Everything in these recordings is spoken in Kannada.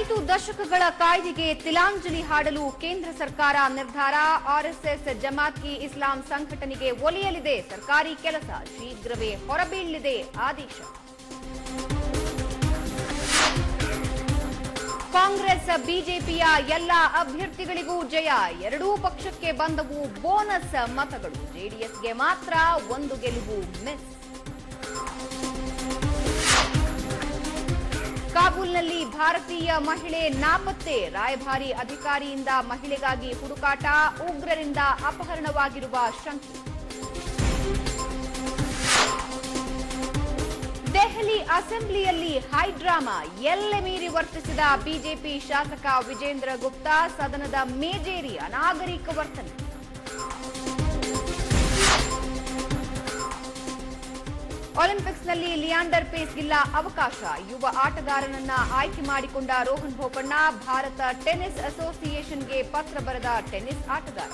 ಐದು ದಶಕಗಳ ಕಾಯ್ದೆಗೆ ತಿಲಾಂಜಲಿ ಹಾಡಲು ಕೇಂದ್ರ ಸರ್ಕಾರ ನಿರ್ಧಾರ ಆರ್ಎಸ್ಎಸ್ ಜಮಾತ್ ಇ ಇಸ್ಲಾಂ ಸಂಘಟನೆಗೆ ಒಲಿಯಲಿದೆ ಸರ್ಕಾರಿ ಕೆಲಸ ಶೀಘ್ರವೇ ಹೊರಬೀಳಲಿದೆ ಆದೇಶ ಕಾಂಗ್ರೆಸ್ ಬಿಜೆಪಿಯ ಎಲ್ಲ ಅಭ್ಯರ್ಥಿಗಳಿಗೂ ಜಯ ಎರಡೂ ಪಕ್ಷಕ್ಕೆ ಬಂದವು ಬೋನಸ್ ಮತಗಳು ಜೆಡಿಎಸ್ಗೆ ಮಾತ್ರ ಒಂದು ಗೆಲುವು ಮಿಸ್ ಕಾಬೂಲ್ನಲ್ಲಿ ಭಾರತೀಯ ಮಹಿಳೆ ನಾಪತ್ತೆ ರಾಯಭಾರಿ ಅಧಿಕಾರಿಯಿಂದ ಮಹಿಳೆಗಾಗಿ ಹುಡುಕಾಟ ಉಗ್ರರಿಂದ ಅಪಹರಣವಾಗಿರುವ ಶಂಕೆ ದೆಹಲಿ ಅಸೆಂಬ್ಲಿಯಲ್ಲಿ ಹೈಡ್ರಾಮಾ ಎಲ್ಲೆ ಮೀರಿ ವರ್ತಿಸಿದ ಬಿಜೆಪಿ ಶಾಸಕ ವಿಜೇಂದ್ರ ಗುಪ್ತಾ ಸದನದ ಮೇಜೇರಿ ಅನಾಗರಿಕ ವರ್ತನೆ ಒಲಿಂಪಿಕ್ಸ್ನಲ್ಲಿ ಲಿಯಾಂಡರ್ ಪೇಸ್ಗಿಲ್ಲ ಅವಕಾಶ ಯುವ ಆಟಗಾರನನ್ನ ಆಯ್ಕೆ ಮಾಡಿಕೊಂಡ ರೋಹನ್ ಬೋಪಣ್ಣ ಭಾರತ ಟೆನ್ನಿಸ್ ಅಸೋಸಿಯೇಷನ್ಗೆ ಪತ್ರ ಬರೆದ ಟೆನ್ನಿಸ್ ಆಟಗಾರ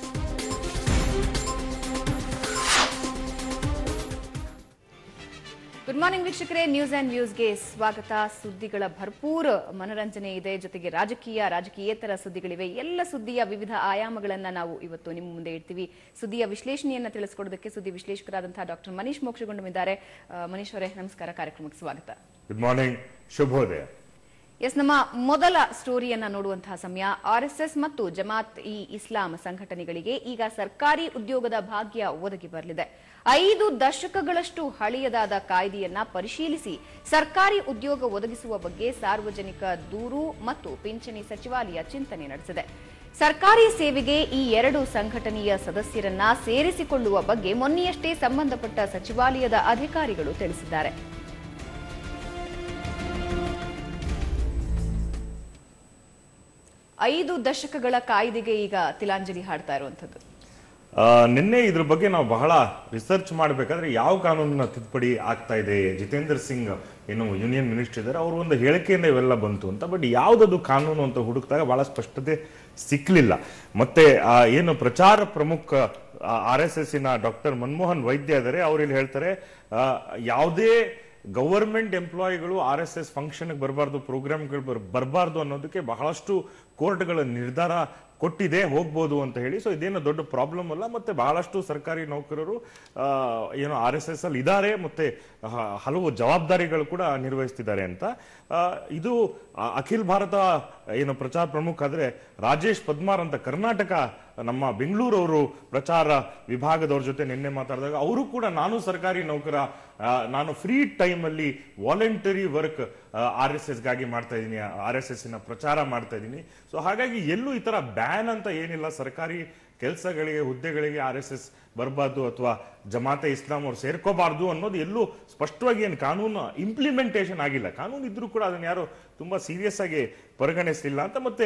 ಗುಡ್ ಮಾರ್ನಿಂಗ್ ವೀಕ್ಷಕರೇ ನ್ಯೂಸ್ ಅಂಡ್ ವ್ಯೂಸ್ಗೆ ಸ್ವಾಗತ ಸುದ್ದಿಗಳ ಭರ್ಪೂರ್ ಮನರಂಜನೆ ಇದೆ ಜೊತೆಗೆ ರಾಜಕೀಯ ರಾಜಕೀಯೇತರ ಸುದ್ದಿಗಳಿವೆ ಎಲ್ಲ ಸುದ್ದಿಯ ವಿವಿಧ ಆಯಾಮಗಳನ್ನ ನಾವು ಇವತ್ತು ನಿಮ್ಮ ಮುಂದೆ ಇಡ್ತೀವಿ ಸುದ್ದಿಯ ವಿಶ್ಲೇಷಣೆಯನ್ನ ತಿಳಿಸ್ಕೊಡೋದಕ್ಕೆ ಸುದ್ದಿ ವಿಶ್ಲೇಷಕರಾದಂತಹ ಡಾಕ್ಟರ್ ಮನೀಶ್ ಮೋಕ್ಷಗೊಂಡಮಿದ್ದಾರೆ ಆ, ಮನೀಶ್ ಅವರೇ ನಮಸ್ಕಾರ ಕಾರ್ಯಕ್ರಮಕ್ಕೆ ಸ್ವಾಗತ ಗುಡ್ ಮಾರ್ನಿಂಗ್ ಶುಭೋದಯ ಎಸ್ ನಮ್ಮ ಮೊದಲ ಸ್ಟೋರಿಯನ್ನ ನೋಡುವಂತಹ ಸಮಯ ಆರ್ಎಸ್ಎಸ್ ಮತ್ತು ಜಮಾತ್ ಇ ಇಸ್ಲಾಂ ಸಂಘಟನೆಗಳಿಗೆ ಈಗ ಸರ್ಕಾರಿ ಉದ್ಯೋಗದ ಭಾಗ್ಯ ಒದಗಿ ಬರಲಿದೆ ಐದು ದಶಕಗಳಷ್ಟು ಹಳೆಯದಾದ ಕಾಯ್ದೆಯನ್ನ ಪರಿಶೀಲಿಸಿ ಸರ್ಕಾರಿ ಉದ್ಯೋಗ ಒದಗಿಸುವ ಬಗ್ಗೆ ಸಾರ್ವಜನಿಕ ದೂರು ಮತ್ತು ಪಿಂಚಣಿ ಸಚಿವಾಲಯ ಚಿಂತನೆ ನಡೆಸಿದೆ ಸರ್ಕಾರಿ ಸೇವೆಗೆ ಈ ಎರಡು ಸಂಘಟನೆಯ ಸದಸ್ಯರನ್ನ ಸೇರಿಸಿಕೊಳ್ಳುವ ಬಗ್ಗೆ ಮೊನ್ನೆಯಷ್ಟೇ ಸಂಬಂಧಪಟ್ಟ ಸಚಿವಾಲಯದ ಅಧಿಕಾರಿಗಳು ತಿಳಿಸಿದ್ದಾರೆ ಐದು ದಶಕಗಳ ಕಾಯ್ದೆಗೆ ಈಗ ತಿಲಾಂಜಲಿ ಹಾಡ್ತಾ ಇರುವಂತದ್ದು ಆ, ನಿನ್ನೆ ಇದ್ರ ಬಗ್ಗೆ ನಾವು ಬಹಳ ರಿಸರ್ಚ್ ಮಾಡಬೇಕಾದ್ರೆ ಯಾವ ಕಾನೂನಿನ ತಿದ್ದುಪಡಿ ಆಗ್ತಾ ಇದೆ ಜಿತೇಂದ್ರ ಸಿಂಗ್ ಏನು ಯೂನಿಯನ್ ಮಿನಿಸ್ಟರ್ ಇದ್ದಾರೆ ಅವರು ಒಂದು ಹೇಳಿಕೆಯಿಂದ ಇವೆಲ್ಲ ಬಂತು ಅಂತ ಬಟ್ ಯಾವ್ದದು ಕಾನೂನು ಅಂತ ಹುಡುಕ್ದಾಗ ಬಹಳ ಸ್ಪಷ್ಟತೆ ಸಿಕ್ಲಿಲ್ಲ ಮತ್ತೆ ಆ, ಏನು ಪ್ರಚಾರ ಪ್ರಮುಖ ಆರ್ ಎಸ್ ಎಸ್ ನ ಡಾಕ್ಟರ್ ಮನಮೋಹನ್ ವೈದ್ಯ ಇದ್ದಾರೆ ಅವ್ರು ಇಲ್ಲಿ ಹೇಳ್ತಾರೆ ಆ, ಯಾವುದೇ ಗವರ್ಮೆಂಟ್ ಎಂಪ್ಲಾಯಿಗಳು ಆರ್ ಎಸ್ ಎಸ್ ಫಂಕ್ಷನ್ ಬರಬಾರ್ದು ಪ್ರೋಗ್ರಾಮ್ಗಳು ಬರಬಾರ್ದು ಅನ್ನೋದಕ್ಕೆ ಬಹಳಷ್ಟು ಕೋರ್ಟ್ಗಳ ನಿರ್ಧಾರ ಕೊಟ್ಟಿದೆ ಹೋಗ್ಬೋದು ಅಂತ ಹೇಳಿ ಸೊ ಇದೇನು ದೊಡ್ಡ ಪ್ರಾಬ್ಲಮ್ ಅಲ್ಲ ಮತ್ತೆ ಬಹಳಷ್ಟು ಸರ್ಕಾರಿ ನೌಕರರು ಆ, ಏನು ಆರ್ ಎಸ್ ಎಸ್ ಅಲ್ಲಿ ಇದ್ದಾರೆ ಮತ್ತೆ ಹ- ಹಲವು ಜವಾಬ್ದಾರಿಗಳು ಕೂಡ ನಿರ್ವಹಿಸ್ತಿದ್ದಾರೆ ಅಂತ ಆ, ಇದು ಆ, ಅಖಿಲ ಭಾರತ ಏನು ಪ್ರಚಾರ ಪ್ರಮುಖ ಆದ್ರೆ ರಾಜೇಶ್ ಪದ್ಮಾರ್ ಅಂತ ಕರ್ನಾಟಕ ನಮ್ಮ ಬೆಂಗಳೂರವರು ಪ್ರಚಾರ ವಿಭಾಗದವ್ರ ಜೊತೆ ನಿನ್ನೆ ಮಾತಾಡಿದಾಗ ಅವರು ಕೂಡ ನಾನು ಸರ್ಕಾರಿ ನೌಕರ ಆ, ನಾನು ಫ್ರೀ ಟೈಮ್ ಅಲ್ಲಿ voluntary work R S S ಗಾಗಿ ಮಾಡ್ತಾ ಇದ್ದೀನಿ ಆರ್ ಎಸ್ ಎಸ್ ನ ಪ್ರಚಾರ ಮಾಡ್ತಾ ಇದ್ದೀನಿ ಸೊ ಹಾಗಾಗಿ ಎಲ್ಲೂ ಈ ತರ ಬ್ಯಾನ್ ಅಂತ ಏನಿಲ್ಲ ಸರ್ಕಾರಿ ಕೆಲಸಗಳಿಗೆ ಹುದ್ದೆಗಳಿಗೆ ಆರ್ ಎಸ್ ಎಸ್ ಬರಬಾರ್ದು ಅಥವಾ ಜಮಾತೆ ಇಸ್ಲಾಂ ಅವ್ರು ಸೇರ್ಕೋಬಾರ್ದು ಅನ್ನೋದು ಎಲ್ಲೂ ಸ್ಪಷ್ಟವಾಗಿ ಏನು ಕಾನೂನು ಇಂಪ್ಲಿಮೆಂಟೇಷನ್ ಆಗಿಲ್ಲ ಕಾನೂನು ಇದ್ರೂ ಕೂಡ ಅದನ್ನ ಯಾರು ತುಂಬಾ ಸೀರಿಯಸ್ ಆಗಿ ಪರಿಗಣಿಸಲಿಲ್ಲ ಅಂತ ಮತ್ತೆ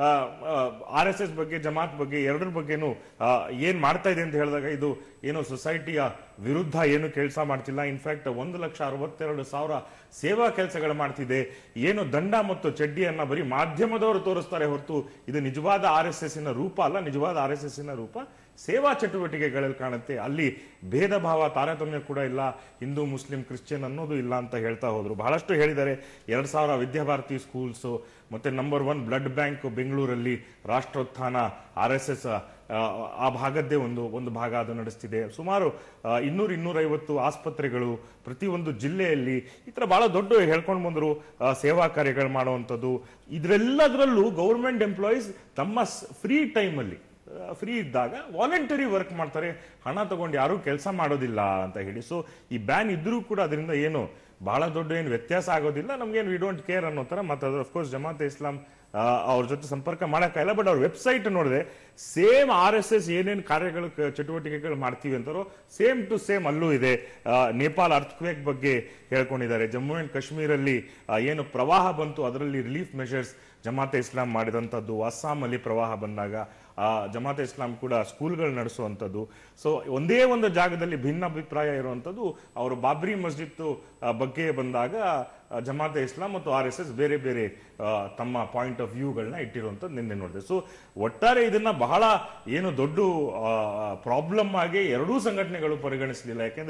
ಆರ್ ಎಸ್ ಎಸ್ ಬಗ್ಗೆ ಜಮಾತ್ ಬಗ್ಗೆ ಎರಡರ ಬಗ್ಗೆನೂ ಆ, ಏನ್ ಮಾಡ್ತಾ ಇದೆ ಅಂತ ಹೇಳಿದಾಗ ಇದು ಏನು ಸೊಸೈಟಿಯ ವಿರುದ್ಧ ಏನು ಕೆಲಸ ಮಾಡ್ತಿಲ್ಲ ಇನ್ಫ್ಯಾಕ್ಟ್ ಒಂದು ಲಕ್ಷ ಅರವತ್ತೆರಡು ಸಾವಿರ ಸೇವಾ ಕೆಲಸಗಳು ಮಾಡ್ತಿದೆ ಏನು ದಂಡ ಮತ್ತು ಚಡ್ಡಿಯನ್ನ ಬರೀ ಮಾಧ್ಯಮದವರು ತೋರಿಸ್ತಾರೆ ಹೊರತು ಇದು ನಿಜವಾದ ಆರ್ ಎಸ್ ಎಸ್ ರೂಪ ಅಲ್ಲ ನಿಜವಾದ ಆರ್ ಎಸ್ ಎಸ್ ರೂಪ ಸೇವಾ ಚಟುವಟಿಕೆಗಳಲ್ಲಿ ಕಾಣುತ್ತೆ ಅಲ್ಲಿ ಭೇದ ಭಾವ ತಾರತಮ್ಯ ಕೂಡ ಇಲ್ಲ ಹಿಂದೂ ಮುಸ್ಲಿಂ ಕ್ರಿಶ್ಚಿಯನ್ ಅನ್ನೋದು ಇಲ್ಲ ಅಂತ ಹೇಳ್ತಾ ಹೋದ್ರು ಬಹಳಷ್ಟು ಹೇಳಿದ್ದಾರೆ ಎರಡ್ ಸಾವಿರ ವಿದ್ಯಾಭಾರತಿ ಸ್ಕೂಲ್ಸ್ ಮತ್ತೆ ನಂಬರ್ ಒನ್ ಬ್ಲಡ್ ಬ್ಯಾಂಕ್ ಬೆಂಗಳೂರಲ್ಲಿ ರಾಷ್ಟ್ರೋತ್ಥಾನ ಆರ್ ಎಸ್ ಎಸ್ ಆ ಭಾಗದ್ದೇ ಒಂದು ಒಂದು ಭಾಗ ಅದು ನಡೆಸ್ತಿದೆ ಸುಮಾರು ಆ, ಇನ್ನೂರು ಇನ್ನೂರೈವತ್ತು ಆಸ್ಪತ್ರೆಗಳು ಪ್ರತಿಯೊಂದು ಜಿಲ್ಲೆಯಲ್ಲಿ ಈ ತರ ಬಹಳ ದೊಡ್ಡ ಹೇಳ್ಕೊಂಡು ಬಂದ್ರು ಆ, ಸೇವಾ ಕಾರ್ಯಗಳು ಮಾಡುವಂಥದ್ದು ಇದ್ರೆಲ್ಲದರಲ್ಲೂ ಗೌರ್ಮೆಂಟ್ ಎಂಪ್ಲಾಯೀಸ್ ತಮ್ಮ ಫ್ರೀ ಟೈಮಲ್ಲಿ ಫ್ರೀ ಇದ್ದಾಗ ವಾಲಂಟರಿ ವರ್ಕ್ ಮಾಡ್ತಾರೆ ಹಣ ತಗೊಂಡು ಯಾರು ಕೆಲಸ ಮಾಡೋದಿಲ್ಲ ಅಂತ ಹೇಳಿ ಸೊ ಈ ಬ್ಯಾನ್ ಇದ್ರೂ ಕೂಡ ಅದರಿಂದ ಏನು ಬಹಳ ದೊಡ್ಡ ಏನು ವ್ಯತ್ಯಾಸ ಆಗೋದಿಲ್ಲ ನಮ್ಗೇನು ವಿ ಡೋಂಟ್ ಕೇರ್ ಅನ್ನೋ ತರ ಮತ್ತೆ ಅದು ಅಫ್ಕೋರ್ಸ್ ಜಮಾತೆ ಇಸ್ಲಾಂ ಆ, ಅವ್ರ ಜೊತೆ ಸಂಪರ್ಕ ಮಾಡೋಕ್ಕಾಗಿಲ್ಲ ಬಟ್ ಅವ್ರ ವೆಬ್ಸೈಟ್ ನೋಡಿದ್ರೆ ಸೇಮ್ ಆರ್ ಎಸ್ ಎಸ್ ಏನೇನು ಕಾರ್ಯಗಳು ಕ- ಚಟುವಟಿಕೆಗಳು ಮಾಡ್ತೀವಿ ಅಂತಾರೋ ಸೇಮ್ ಟು ಸೇಮ್ ಅಲ್ಲೂ ಇದೆ ಆ, ನೇಪಾಳ ಅರ್ಥಕ್ವೇಕ್ ಬಗ್ಗೆ ಹೇಳ್ಕೊಂಡಿದ್ದಾರೆ ಜಮ್ಮು ಅಂಡ್ ಕಾಶ್ಮೀರಲ್ಲಿ ಆ, ಏನು ಪ್ರವಾಹ ಬಂತು ಅದರಲ್ಲಿ ರಿಲೀಫ್ ಮೆಷರ್ಸ್ ಜಮಾತೆ ಇಸ್ಲಾಂ ಮಾಡಿದಂಥದ್ದು ಅಸ್ಸಾಂ ಅಲ್ಲಿ ಪ್ರವಾಹ ಬಂದಾಗ ಆ, ಜಮಾತೆ ಇಸ್ಲಾಂ ಕೂಡ ಸ್ಕೂಲ್ಗಳು ನಡೆಸುವಂಥದ್ದು ಸೊ ಒಂದೇ ಒಂದು ಜಾಗದಲ್ಲಿ ಭಿನ್ನಾಭಿಪ್ರಾಯ ಇರುವಂಥದ್ದು ಅವರು ಬಾಬ್ರಿ ಮಸ್ಜಿದ್ ಆ, ಬಗ್ಗೆ ಬಂದಾಗ ಆ, ಜಮಾತೆ ಇಸ್ಲಾಂ ಮತ್ತು ಆರ್ ಎಸ್ ಎಸ್ ಬೇರೆ ಬೇರೆ ಆ, ತಮ್ಮ ಪಾಯಿಂಟ್ ಆಫ್ ವ್ಯೂಗಳನ್ನ ಇಟ್ಟಿರುವಂಥದ್ದು ನಿನ್ನೆ ನೋಡಿದೆ ಸೊ ಒಟ್ಟಾರೆ ಇದನ್ನ ಬಹಳ ಏನು ದೊಡ್ಡ ಪ್ರಾಬ್ಲಮ್ ಆಗಿ ಎರಡೂ ಸಂಘಟನೆಗಳು ಪರಿಗಣಿಸಲಿಲ್ಲ ಯಾಕೆಂದ್ರೆ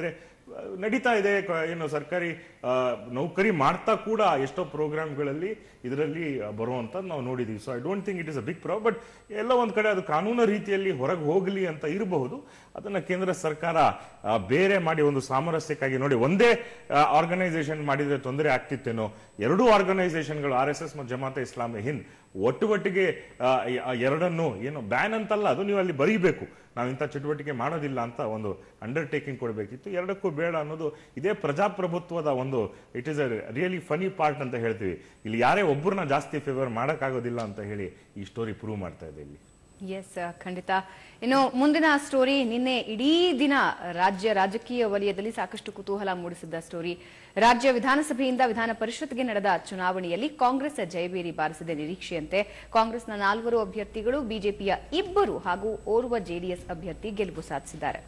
ನಡೀತಾ ಇದೆ ಕ- ಏನು ಸರ್ಕಾರಿ ಆ, ನೌಕರಿ ಮಾಡ್ತಾ ಕೂಡ ಎಷ್ಟೋ ಪ್ರೋಗ್ರಾಮ್ಗಳಲ್ಲಿ ಇದರಲ್ಲಿ ಬರುವಂತ ನಾವು ನೋಡಿದೀವಿ so I don't think it is a big problem but ಎಲ್ಲ ಒಂದ್ ಕಡೆ ಅದು ಕಾನೂನು ರೀತಿಯಲ್ಲಿ ಹೊರಗೆ ಹೋಗಲಿ ಅಂತ ಇರಬಹುದು ಅದನ್ನ ಕೇಂದ್ರ ಸರ್ಕಾರ ಆ, ಬೇರೆ ಮಾಡಿ ಒಂದು ಸಾಮರಸ್ಯಕ್ಕಾಗಿ ನೋಡಿ ಒಂದೇ ಆರ್ಗನೈಸೇಷನ್ ಮಾಡಿದ್ರೆ ತೊಂದರೆ ಆಗ್ತಿತ್ತೇನೋ ಎರಡೂ ಆರ್ಗನೈಸೇಷನ್ಗಳು ಆರ್ ಎಸ್ ಎಸ್ ಮತ್ತು ಜಮಾತೆ ಇಸ್ಲಾಮಿ ಹಿಂದ್ ಒಟ್ಟು ಒಟ್ಟಿಗೆ ಆ, ಈ- ಆ ಎರಡನ್ನು ಏನು ಬ್ಯಾನ್ ಅಂತಲ್ಲ ಅದು ನೀವು ಅಲ್ಲಿ ಬರೀಬೇಕು ನಾವು ಇಂಥ ಚಟುವಟಿಕೆ ಮಾಡೋದಿಲ್ಲ ಅಂತ ಒಂದು ಅಂಡರ್ಟೇಕಿಂಗ್ ಕೊಡಬೇಕಿತ್ತು ಎರಡಕ್ಕೂ ಬೇಡ ಅನ್ನೋದು ಇದೇ ಪ್ರಜಾಪ್ರಭುತ್ವದ ಒಂದು it is a really funny part ಅಂತ ಹೇಳ್ತೀವಿ ಇಲ್ಲಿ ಯಾರೇ ಒಬ್ಬರನ್ನ ಜಾಸ್ತಿ ಫೇವರ್ ಮಾಡೋಕ್ಕಾಗೋದಿಲ್ಲ ಅಂತ ಹೇಳಿ ಈ ಸ್ಟೋರಿ ಪ್ರೂವ್ ಮಾಡ್ತಾ ಇದೆ ಇಲ್ಲಿ ಎಸ್ ಖಂಡಿತ ಇನ್ನು ಮುಂದಿನ ಸ್ಟೋರಿ ನಿನ್ನೆ ಇಡೀ ದಿನ ರಾಜ್ಯ ರಾಜಕೀಯ ವಲಯದಲ್ಲಿ ಸಾಕಷ್ಟು ಕುತೂಹಲ ಮೂಡಿಸಿದ್ದ ಸ್ಟೋರಿ ರಾಜ್ಯ ವಿಧಾನಸಭೆಯಿಂದ ವಿಧಾನ ಪರಿಷತ್ಗೆ ನಡೆದ ಚುನಾವಣೆಯಲ್ಲಿ ಕಾಂಗ್ರೆಸ್ ಜಯಬೇರಿ ಬಾರಿಸಿದ ನಿರೀಕ್ಷೆಯಂತೆ ಕಾಂಗ್ರೆಸ್ನ ನಾಲ್ವರು ಅಭ್ಯರ್ಥಿಗಳು ಬಿಜೆಪಿಯ ಇಬ್ಬರು ಹಾಗೂ ಓರ್ವ ಜೆಡಿಎಸ್ ಅಭ್ಯರ್ಥಿ ಗೆಲುವು ಸಾಧಿಸಿದ್ದಾರೆ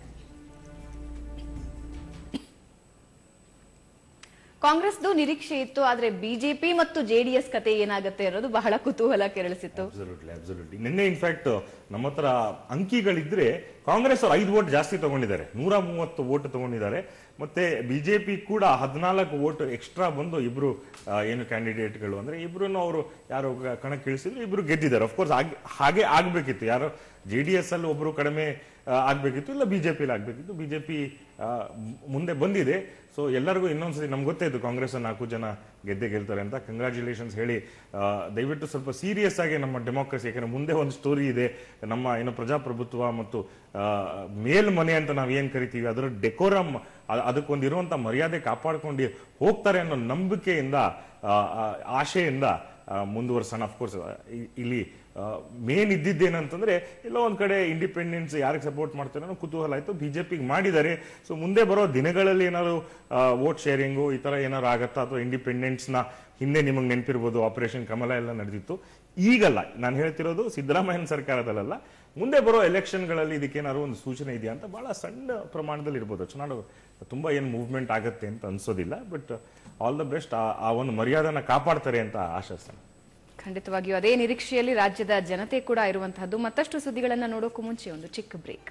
ಕಾಂಗ್ರೆಸ್ದು ನಿರೀಕ್ಷೆ ಇತ್ತು ಆದ್ರೆ ಬಿಜೆಪಿ ಮತ್ತು ಜೆಡಿಎಸ್ ಕತೆ ಏನಾಗುತ್ತೆ ಅನ್ನೋದು ಬಹಳ ಕುತೂಹಲ ಕೆರಳಿಸಿತ್ತು ಅಬ್ಸಲ್ಯೂಟ್ಲಿ ಅಬ್ಸಲ್ಯೂಟ್ಲಿ ನಿನ್ನೆ ಇನ್ಫ್ಯಾಕ್ಟ್ ನಮ್ಮ ಹತ್ರ ಅಂಕಿಗಳಿದ್ರೆ ಕಾಂಗ್ರೆಸ್ ಅವ್ರು ಐದು ವೋಟ್ ಜಾಸ್ತಿ ತಗೊಂಡಿದ್ದಾರೆ ನೂರ ಮೂವತ್ತು ವೋಟ್ ತಗೊಂಡಿದ್ದಾರೆ ಮತ್ತೆ ಬಿಜೆಪಿ ಕೂಡ ಹದಿನಾಲ್ಕು ವೋಟ್ ಎಕ್ಸ್ಟ್ರಾ ಬಂದು ಇಬ್ರು ಆ, ಏನು ಕ್ಯಾಂಡಿಡೇಟ್ಗಳು ಅಂದ್ರೆ ಇಬ್ರು ಅವರು ಯಾರು ಕ- ಕಣಕ್ಕೆ ಇಳಿಸಿದ್ರು ಇಬ್ರು ಗೆದ್ದಿದ್ದಾರೆ ಅಫ್ಕೋರ್ಸ್ ಹಾಗೆ ಆಗ್ಬೇಕಿತ್ತು ಯಾರೋ ಜೆ ಡಿ ಎಸ್ ಅಲ್ಲಿ ಒಬ್ರು ಕಡಿಮೆ ಆ, ಆಗ್ಬೇಕಿತ್ತು ಇಲ್ಲ ಬಿಜೆಪಿಲಿ ಆಗ್ಬೇಕಿತ್ತು ಬಿಜೆಪಿ ಮುಂದೆ ಬಂದಿದೆ ಸೊ ಎಲ್ಲರಿಗೂ ಇನ್ನೊಂದ್ಸತಿ ನಮ್ಗೆ ಗೊತ್ತೇ ಇತ್ತು ಕಾಂಗ್ರೆಸ್ ನಾಲ್ಕು ಜನ ಗೆದ್ದೆ ಗೆಲ್ತಾರೆ ಅಂತ ಕಂಗ್ರಾಚುಲೇಷನ್ಸ್ ಹೇಳಿ ಆ, ದಯವಿಟ್ಟು ಸ್ವಲ್ಪ ಸೀರಿಯಸ್ ಆಗಿ ನಮ್ಮ ಡೆಮೋಕ್ರಸಿ ಯಾಕಂದ್ರೆ ಮುಂದೆ ಒಂದು ಸ್ಟೋರಿ ಇದೆ ನಮ್ಮ ಏನು ಪ್ರಜಾಪ್ರಭುತ್ವ ಮತ್ತು ಆ, ಮೇಲ್ಮನೆ ಅಂತ ನಾವು ಏನ್ ಕರಿತೀವಿ ಅದರ ಡೆಕೋರಮ್ ಅದಕ್ಕೊಂದು ಇರುವಂತ ಮರ್ಯಾದೆ ಕಾಪಾಡ್ಕೊಂಡು ಹೋಗ್ತಾರೆ ಅನ್ನೋ ನಂಬಿಕೆಯಿಂದ ಆ, ಆ, ಆಶೆಯಿಂದ ಆ, ಮುಂದುವರ್ಸೋಣ ಅಫ್ಕೋರ್ಸ್ ಇಲ್ಲಿ ಮೇನ್ ಇದ್ದಿದ್ದೇನಂತಂದ್ರೆ ಎಲ್ಲೋ ಒಂದ್ ಕಡೆ ಇಂಡಿಪೆಂಡೆನ್ಸ್ ಯಾರಿಗೆ ಸಪೋರ್ಟ್ ಮಾಡ್ತಾರೆ ಅನ್ನೋ ಕುತೂಹಲ ಆಯ್ತು ಬಿಜೆಪಿಗೆ ಮಾಡಿದ್ದಾರೆ ಸೊ ಮುಂದೆ ಬರೋ ದಿನಗಳಲ್ಲಿ ಏನಾದ್ರು ವೋಟ್ ಶೇರಿಂಗು ಈ ತರ ಏನಾದ್ರು ಆಗತ್ತಾ ಅಥವಾ ಇಂಡಿಪೆಂಡೆನ್ಸ್ ನ ಹಿಂದೆ ನಿಮಗೆ ನೆನಪಿರ್ಬೋದು ಆಪರೇಷನ್ ಕಮಲ ಎಲ್ಲ ನಡೆದಿತ್ತು ಈಗಲ್ಲ ನಾನು ಹೇಳ್ತಿರೋದು ಸಿದ್ದರಾಮಯ್ಯನ ಸರ್ಕಾರದಲ್ಲ ಮುಂದೆ ಬರೋ ಎಲೆಕ್ಷನ್ಗಳಲ್ಲಿ ಇದಕ್ಕೇನಾದ್ರು ಒಂದು ಸೂಚನೆ ಇದೆಯಾ ಅಂತ ಬಹಳ ಸಣ್ಣ ಪ್ರಮಾಣದಲ್ಲಿ ಇರ್ಬೋದು ಚುನಾವಣೆ ತುಂಬಾ ಏನು ಮೂವ್ಮೆಂಟ್ ಆಗತ್ತೆ ಅಂತ ಅನ್ಸೋದಿಲ್ಲ ಬಟ್ ಆಲ್ ದ ಬೆಸ್ಟ್ ಆ ಒಂದು ಮರ್ಯಾದನ ಕಾಪಾಡ್ತಾರೆ ಅಂತ ಆಶಿಸ್ತೇನೆ ಖಂಡಿತವಾಗಿಯೂ ಅದೇ ನಿರೀಕ್ಷೆಯಲ್ಲಿ ರಾಜ್ಯದ ಜನತೆ ಕೂಡ ಇರುವಂತಹದ್ದು ಮತ್ತಷ್ಟು ಸುದ್ದಿಗಳನ್ನ ನೋಡೋಕ್ಕೂ ಮುಂಚೆ ಒಂದು ಚಿಕ್ಕ ಬ್ರೇಕ್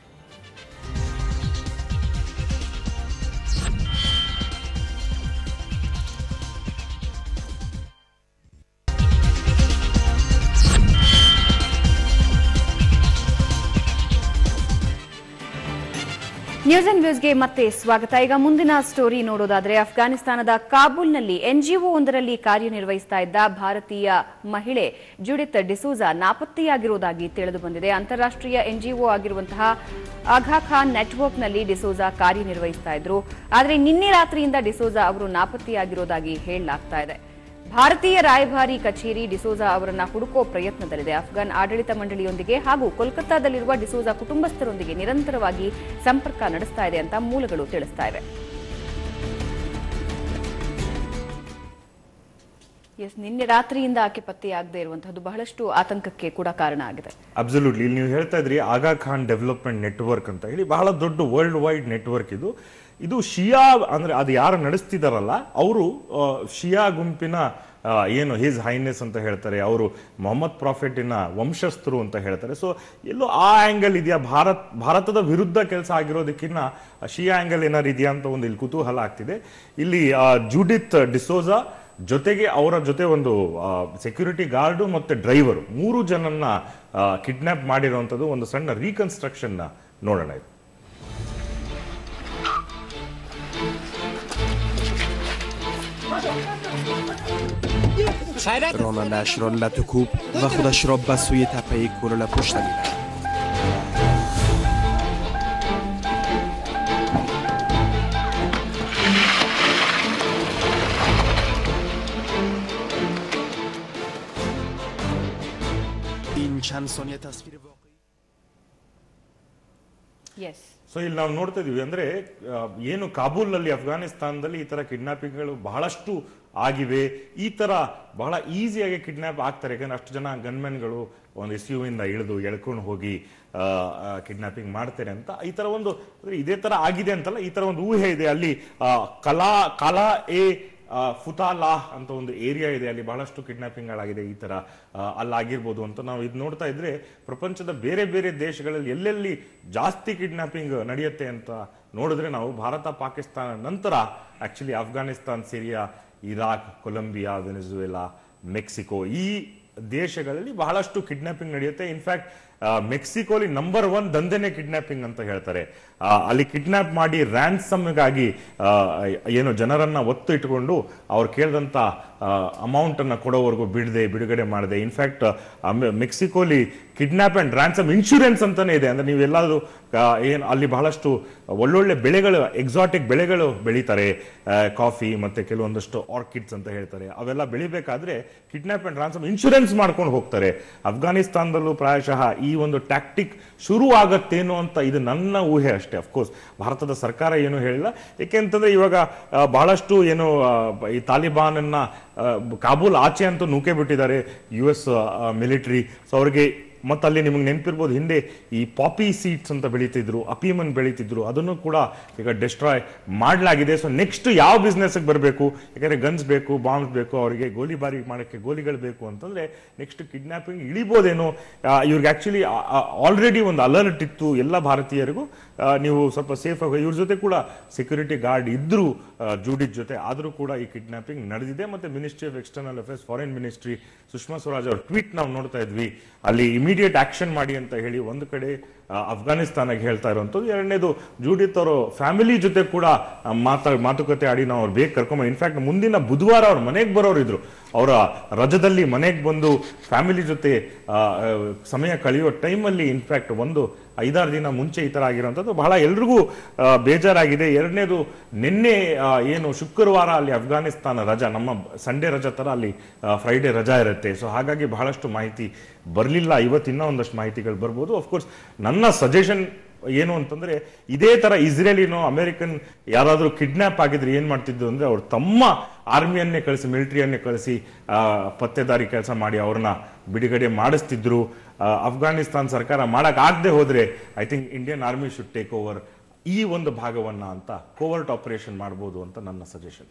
ನ್ಯೂಸ್ ಅಂಡ್ ವ್ಯೂಸ್ಗೆ ಮತ್ತೆ ಸ್ವಾಗತ ಈಗ ಮುಂದಿನ ಸ್ಟೋರಿ ನೋಡೋದಾದ್ರೆ ಅಫ್ಘಾನಿಸ್ತಾನದ ಕಾಬೂಲ್ನಲ್ಲಿ ಎನ್ಜಿಒ ಒಂದರಲ್ಲಿ ಕಾರ್ಯನಿರ್ವಹಿಸ್ತಾ ಇದ್ದ ಭಾರತೀಯ ಮಹಿಳೆ ಜುಡಿತ್ ಡಿಸೂಜಾ ನಾಪತ್ತೆಯಾಗಿರುವುದಾಗಿ ತಿಳಿದು ಬಂದಿದೆ ಅಂತಾರಾಷ್ಟ್ರೀಯ ಎನ್ಜಿಒ ಆಗಿರುವಂತಹ ಅಘಾ ಖಾನ್ ನೆಟ್ವರ್ಕ್ನಲ್ಲಿ ಡಿಸೋಜಾ ಕಾರ್ಯನಿರ್ವಹಿಸ್ತಾ ಇದ್ರು ಆದರೆ ನಿನ್ನೆ ರಾತ್ರಿಯಿಂದ ಡಿಸೋಜಾ ಅವರು ನಾಪತ್ತೆಯಾಗಿರೋದಾಗಿ ಹೇಳಲಾಗ್ತಾ ಇದೆ ಭಾರತೀಯ ರಾಯಭಾರಿ ಕಚೇರಿ ಡಿಸೋಜಾ ಅವರನ್ನ ಹುಡುಕೋ ಪ್ರಯತ್ನದಲ್ಲಿದೆ ಅಫ್ಘಾನ್ ಆಡಳಿತ ಮಂಡಳಿಯೊಂದಿಗೆ ಹಾಗೂ ಕೋಲ್ಕತ್ತಾದಲ್ಲಿರುವ ಡಿಸೋಜಾ ಕುಟುಂಬಸ್ಥರೊಂದಿಗೆ ನಿರಂತರವಾಗಿ ಸಂಪರ್ಕ ನಡೆಸ್ತಾ ಇದೆ ಅಂತ ಮೂಲಗಳು ತಿಳಿಸ್ತಾ ಇವೆ ಎಸ್ ನಿನ್ನೆ ರಾತ್ರಿಯಿಂದ ಆಕೆ ಪತ್ತೆಯಾಗದೇ ಇರುವಂತಹದ್ದು ಬಹಳಷ್ಟು ಆತಂಕಕ್ಕೆ ಕೂಡ ಕಾರಣ ಆಗಿದೆ ಅಬ್ಸಲ್ಯೂಟ್ಲಿ ಇಲ್ಲಿ ನೀವು ಹೇಳ್ತಾ ಇದ್ರಿ ಆಗಾ ಖಾನ್ ಡೆವಲಪ್ಮೆಂಟ್ ನೆಟ್ವರ್ಕ್ ಅಂತ ಹೇಳಿ ಬಹಳ ದೊಡ್ಡ ವರ್ಲ್ಡ್ ವೈಡ್ ನೆಟ್ವರ್ಕ್ ಇದು ಇದು ಶಿಯಾ ಅಂದ್ರೆ ಅದು ಯಾರು ನಡೆಸ್ತಿದಾರಲ್ಲ ಅವರು ಶಿಯಾ ಗುಂಪಿನ ಆ, ಏನು ಹಿಸ್ ಹೈನೆಸ್ ಅಂತ ಹೇಳ್ತಾರೆ ಅವರು ಮೊಹಮ್ಮದ್ ಪ್ರಾಫಿಟಿನ ವಂಶಸ್ಥರು ಅಂತ ಹೇಳ್ತಾರೆ ಸೊ ಎಲ್ಲೋ ಆ ಆಂಗಲ್ ಇದೆಯಾ ಭಾರತ್ ಭಾರತದ ವಿರುದ್ಧ ಕೆಲಸ ಆಗಿರೋದಕ್ಕಿಂತ ಶಿಯಾ ಆಂಗಲ್ ಏನಾರು ಇದೆಯಾ ಅಂತ ಒಂದು ಇಲ್ಲಿ ಕುತೂಹಲ ಆಗ್ತಿದೆ ಇಲ್ಲಿ ಆ, ಜೂಡಿತ್ ಡಿಸೋಜಾ ಜೊತೆಗೆ ಅವರ ಜೊತೆ ಒಂದು ಸೆಕ್ಯೂರಿಟಿ ಗಾರ್ಡು ಮತ್ತೆ ಡ್ರೈವರು ಮೂರು ಜನನ್ನ ಕಿಡ್ನಾಪ್ ಮಾಡಿರುವಂಥದ್ದು ಒಂದು ಸಣ್ಣ ರೀಕನ್ಸ್ಟ್ರಕ್ಷನ್ ನೋಡೋಣ ಇದು رانندش را لط و کوب و خودش را به سوی تپه کورلا پشت میبرد این چند ثانیه تصویر واقعی ಎಸ್ ಸೊ ಇಲ್ಲಿ ನಾವು ನೋಡ್ತಾ ಇದೀವಿ ಅಂದ್ರೆ ಆ, ಏನು ಕಾಬೂಲ್ ಅಲ್ಲಿ ಅಫ್ಘಾನಿಸ್ತಾನದಲ್ಲಿ ಈ ತರ ಕಿಡ್ನಾಪಿಂಗ್ಗಳು ಬಹಳಷ್ಟು ಆಗಿವೆ ಈ ತರ ಬಹಳ ಈಸಿಯಾಗಿ ಕಿಡ್ನಾಪ್ ಆಗ್ತಾರೆ ಯಾಕಂದ್ರೆ ಅಷ್ಟು ಜನ ಗನ್ಮೆನ್ಗಳು ಒಂದು ಎಸ್ ಯು ಇಂದ ಇಳಿದು ಎಳ್ಕೊಂಡು ಹೋಗಿ ಕಿಡ್ನಾಪಿಂಗ್ ಮಾಡ್ತಾರೆ ಅಂತ ಈ ತರ ಒಂದು ಅಂದ್ರೆ ಇದೇ ತರ ಆಗಿದೆ ಅಂತಲ್ಲ ಈ ತರ ಒಂದು ಊಹೆ ಇದೆ ಅಲ್ಲಿ ಆ, ಕಲಾ ಕಲಾ ಎ ಆ, ಫುತಾಲಾ ಅಂತ ಒಂದು ಏರಿಯಾ ಇದೆ ಅಲ್ಲಿ ಬಹಳಷ್ಟು ಕಿಡ್ನಾಪಿಂಗ್ಗಳಾಗಿದೆ ಈ ತರ ಆ, ಅಲ್ಲಾಗಿರ್ಬೋದು ಅಂತ ನಾವು ಇದು ನೋಡ್ತಾ ಇದ್ರೆ ಪ್ರಪಂಚದ ಬೇರೆ ಬೇರೆ ದೇಶಗಳಲ್ಲಿ ಎಲ್ಲೆಲ್ಲಿ ಜಾಸ್ತಿ ಕಿಡ್ನಾಪಿಂಗ್ ನಡೆಯುತ್ತೆ ಅಂತ ನೋಡಿದ್ರೆ ನಾವು ಭಾರತ ಪಾಕಿಸ್ತಾನ ನಂತರ actually Afghanistan Syria Iraq Colombia Venezuela Mexico ಈ ದೇಶಗಳಲ್ಲಿ ಬಹಳಷ್ಟು ಕಿಡ್ನಾಪಿಂಗ್ ನಡೆಯುತ್ತೆ ಇನ್ಫ್ಯಾಕ್ಟ್ ಮೆಕ್ಸಿಕೋಲಿ ನಂಬರ್ ಒನ್ ದಂಧೆನೆ ಕಿಡ್ನಾಪಿಂಗ್ ಅಂತ ಹೇಳ್ತಾರೆ ಆ, ಅಲ್ಲಿ ಕಿಡ್ನಾಪ್ ಮಾಡಿ ರ್ಯಾನ್ಸಮ್ಗಾಗಿ ಏನು ಜನರನ್ನ ಒತ್ತು ಇಟ್ಕೊಂಡು ಅವ್ರು ಕೇಳಿದಂತ ಅಮೌಂಟ್ ಅನ್ನ ಕೊಡೋವರೆಗೂ ಬಿಡದೆ ಬಿಡುಗಡೆ ಮಾಡದೆ ಇನ್ಫ್ಯಾಕ್ಟ್ ಮೆಕ್ಸಿಕೋಲಿ ಕಿಡ್ನಾಪ್ ಅಂಡ್ ರ್ಯಾನ್ಸಮ್ ಇನ್ಶೂರೆನ್ಸ್ ಅಂತಾನೆ ಇದೆ ಅಂದ್ರೆ ನೀವೆಲ್ಲಾದ್ರೂ ಏನು ಅಲ್ಲಿ ಬಹಳಷ್ಟು ಒಳ್ಳೊಳ್ಳೆ ಬೆಳೆಗಳು ಎಕ್ಸಾಟಿಕ್ ಬೆಳೆಗಳು ಬೆಳೀತಾರೆ ಕಾಫಿ ಮತ್ತೆ ಕೆಲವೊಂದಷ್ಟು ಆರ್ಕಿಡ್ಸ್ ಅಂತ ಹೇಳ್ತಾರೆ ಅವೆಲ್ಲ ಬೆಳಿಬೇಕಾದ್ರೆ ಕಿಡ್ನಾಪ್ ಅಂಡ್ ರ್ಯಾನ್ಸಮ್ ಇನ್ಶೂರೆನ್ಸ್ ಮಾಡ್ಕೊಂಡು ಹೋಗ್ತಾರೆ ಅಫ್ಘಾನಿಸ್ತಾನದಲ್ಲೂ ಪ್ರಾಯಶಃ ಈ ಒಂದು ಟ್ಯಾಕ್ಟಿಕ್ ಶುರು ಆಗತ್ತೇನೋ ಅಂತ ಇದು ನನ್ನ ಊಹೆ ಅಷ್ಟೇ ಅಫ್ಕೋರ್ಸ್ ಭಾರತದ ಸರ್ಕಾರ ಏನು ಹೇಳಿಲ್ಲ ಏಕೆಂತಂದ್ರೆ ಇವಾಗ ಆ, ಬಹಳಷ್ಟು ಏನು ಆ, ಈ ತಾಲಿಬಾನ್ ಅನ್ನ ಆ, ಕಾಬೂಲ್ ಆಚೆ ಅಂತೂ ನೂಕೆ ಬಿಟ್ಟಿದ್ದಾರೆ ಯು ಎಸ್ ಮಿಲಿಟರಿ ಸೊ ಅವ್ರಿಗೆ ಮತ್ತೆ ಅಲ್ಲಿ ನಿಮಗೆ ನೆನಪಿರ್ಬೋದು ಹಿಂದೆ ಈ ಪಾಪಿ ಸೀಡ್ಸ್ ಅಂತ ಬೆಳೀತಿದ್ರು ಅಪೀಮನ್ ಬೆಳೀತಿದ್ರು ಅದನ್ನು ಕೂಡ ಈಗ ಡಿಸ್ಟ್ರಾಯ್ ಮಾಡಲಾಗಿದೆ ಸೊ ನೆಕ್ಸ್ಟ್ ಯಾವ ಬಿಸ್ನೆಸ್ ಬರಬೇಕು ಯಾಕಂದ್ರೆ ಗನ್ಸ್ ಬೇಕು ಬಾಂಬ್ಸ್ ಬೇಕು ಅವರಿಗೆ ಗೋಲಿಬಾರಿ ಮಾಡೋಕ್ಕೆ ಗೋಲಿಗಳು ಬೇಕು ಅಂತಂದ್ರೆ ನೆಕ್ಸ್ಟ್ ಕಿಡ್ನಾಪಿಂಗ್ ಇಳಿಬೋದೇನೋ ಆ, ಇವ್ರಿಗೆ ಆಕ್ಚುಲಿ ಆಲ್ರೆಡಿ ಒಂದು ಅಲರ್ಟ್ ಇತ್ತು ಎಲ್ಲ ಭಾರತೀಯರಿಗೂ ಆ, ನೀವು ಸ್ವಲ್ಪ ಸೇಫ್ ಆಗಿ ಇವ್ರ ಜೊತೆ ಕೂಡ ಸೆಕ್ಯೂರಿಟಿ ಗಾರ್ಡ್ ಇದ್ರು ಜೂಡಿತ್ ಜೊತೆ ಆದರೂ ಕೂಡ ಈ ಕಿಡ್ನಾಪಿಂಗ್ ನಡೆದಿದೆ ಮತ್ತೆ ministry of external affairs foreign ministry Sushma Swaraj ಅವ್ರ ಟ್ವೀಟ್ ನಾವು ನೋಡ್ತಾ ಇದ್ವಿ ಅಲ್ಲಿ ಇಮಿಡಿಯೇಟ್ ಆಕ್ಷನ್ ಮಾಡಿ ಅಂತ ಹೇಳಿ ಒಂದು ಕಡೆ ಆ, ಅಫ್ಘಾನಿಸ್ತಾನಕ್ಕೆ ಹೇಳ್ತಾ ಇರುವಂಥದ್ದು ಎರಡನೇದು ಜೂಡಿತ್ ಅವರು ಫ್ಯಾಮಿಲಿ ಜೊತೆ ಕೂಡ ಆ, ಮಾತಾ ಮಾತುಕತೆ ಆಡಿ ನಾವು ಅವ್ರು ಬೇಗ ಕರ್ಕೊಂಬ ಇನ್ಫ್ಯಾಕ್ಟ್ ಮುಂದಿನ ಬುಧವಾರ ಅವ್ರ ಮನೆಗೆ ಬರೋರು ಇದ್ರು ಅವರ ರಜದಲ್ಲಿ ಮನೆಗೆ ಬಂದು ಫ್ಯಾಮಿಲಿ ಜೊತೆ ಆ, ಆ, ಸಮಯ ಕಳೆಯೋ ಟೈಮಲ್ಲಿ ಇನ್ಫ್ಯಾಕ್ಟ್ ಒಂದು ಐದಾರು ದಿನ ಮುಂಚೆ ಈ ತರ ಆಗಿರುವಂಥದ್ದು ಬಹಳ ಎಲ್ರಿಗೂ ಆ, ಬೇಜಾರಾಗಿದೆ ಎರಡನೇದು ನಿನ್ನೆ ಆ, ಏನು ಶುಕ್ರವಾರ ಅಲ್ಲಿ ಅಫ್ಘಾನಿಸ್ತಾನ ರಜಾ ನಮ್ಮ ಸಂಡೇ ರಜಾ ತರ ಅಲ್ಲಿ ಫ್ರೈಡೆ ರಜಾ ಇರುತ್ತೆ ಸೊ ಹಾಗಾಗಿ ಬಹಳಷ್ಟು ಮಾಹಿತಿ ಬರಲಿಲ್ಲ ಇವತ್ತು ಇನ್ನೂ ಒಂದಷ್ಟು ಮಾಹಿತಿಗಳು ಬರ್ಬೋದು ಅಫ್ಕೋರ್ಸ್ ನನ್ನ ಸಜೆಷನ್ ಏನು ಅಂತಂದ್ರೆ ಇದೇ ತರ ಇಸ್ರೇಲಿನೋ ಅಮೆರಿಕನ್ ಯಾರಾದ್ರೂ ಕಿಡ್ನಾಪ್ ಆಗಿದ್ರೆ ಏನ್ ಮಾಡ್ತಿದ್ರು ಅಂದ್ರೆ ಅವ್ರು ತಮ್ಮ ಆರ್ಮಿಯನ್ನೇ ಕಳಿಸಿ ಮಿಲಿಟರಿಯನ್ನೇ ಕಳಿಸಿ ಆ, ಪತ್ತೆದಾರಿ ಕೆಲಸ ಮಾಡಿ ಅವ್ರನ್ನ ಬಿಡುಗಡೆ ಮಾಡಿಸ್ತಿದ್ರು ಆ, ಅಫ್ಘಾನಿಸ್ತಾನ್ ಸರ್ಕಾರ ಮಾಡಕ್ ಆಗದೆ ಹೋದ್ರೆ I think Indian army should take over ಈ ಒಂದು ಭಾಗವನ್ನ ಅಂತ ಕೋವರ್ಟ್ ಆಪರೇಷನ್ ಮಾಡ್ಬೋದು ಅಂತ ನನ್ನ ಸಜೆಷನ್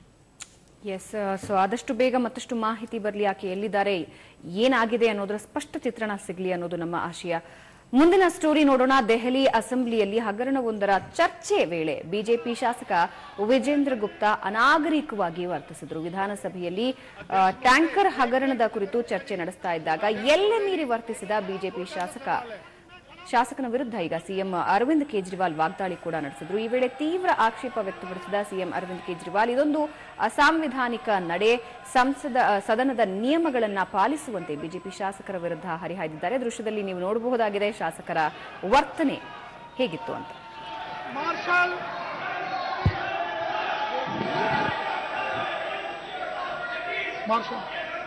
ಎಸ್ ಸೊ ಆದಷ್ಟು ಬೇಗ ಮತ್ತಷ್ಟು ಮಾಹಿತಿ ಬರಲಿ ಆಕೆ ಎಲ್ಲಿದ್ದಾರೆ ಏನಾಗಿದೆ ಅನ್ನೋದರ ಸ್ಪಷ್ಟ ಚಿತ್ರಣ ಸಿಗಲಿ ಅನ್ನೋದು ನಮ್ಮ ಆಶಯ ಮುಂದಿನ ಸ್ಟೋರಿ ನೋಡೋಣ ದೆಹಲಿ ಅಸೆಂಬ್ಲಿಯಲ್ಲಿ ಹಗರಣವೊಂದರ ಚರ್ಚೆ ವೇಳೆ ಬಿಜೆಪಿ ಶಾಸಕ ವಿಜೇಂದ್ರ ಗುಪ್ತಾ ಅನಾಗರಿಕವಾಗಿ ವರ್ತಿಸಿದರು ವಿಧಾನಸಭೆಯಲ್ಲಿ ಆ, ಟ್ಯಾಂಕರ್ ಹಗರಣದ ಕುರಿತು ಚರ್ಚೆ ನಡೆಸ್ತಾ ಇದ್ದಾಗ ಎಲ್ಲ ಮೀರಿ ವರ್ತಿಸಿದ ಬಿಜೆಪಿ ಶಾಸಕ ಶಾಸಕನ ವಿರುದ್ಧ ಈಗ ಸಿಎಂ ಅರವಿಂದ್ ಕೇಜ್ರಿವಾಲ್ ವಾಗ್ದಾಳಿ ಕೂಡ ನಡೆಸಿದ್ರು ಈ ವೇಳೆ ತೀವ್ರ ಆಕ್ಷೇಪ ವ್ಯಕ್ತಪಡಿಸಿದ ಸಿಎಂ ಅರವಿಂದ್ ಕೇಜ್ರಿವಾಲ್ ಇದೊಂದು ಅಸಾಂವಿಧಾನಿಕ ನಡೆ ಸಂಸದ ಅ, ಸದನದ ನಿಯಮಗಳನ್ನ ಪಾಲಿಸುವಂತೆ ಬಿಜೆಪಿ ಶಾಸಕರ ವಿರುದ್ಧ ಹರಿಹಾಯ್ದಿದ್ದಾರೆ ದೃಶ್ಯದಲ್ಲಿ ನೀವು ನೋಡಬಹುದಾಗಿದೆ ಶಾಸಕರ ವರ್ತನೆ ಹೇಗಿತ್ತು ಅಂತ मार्शल मार्शल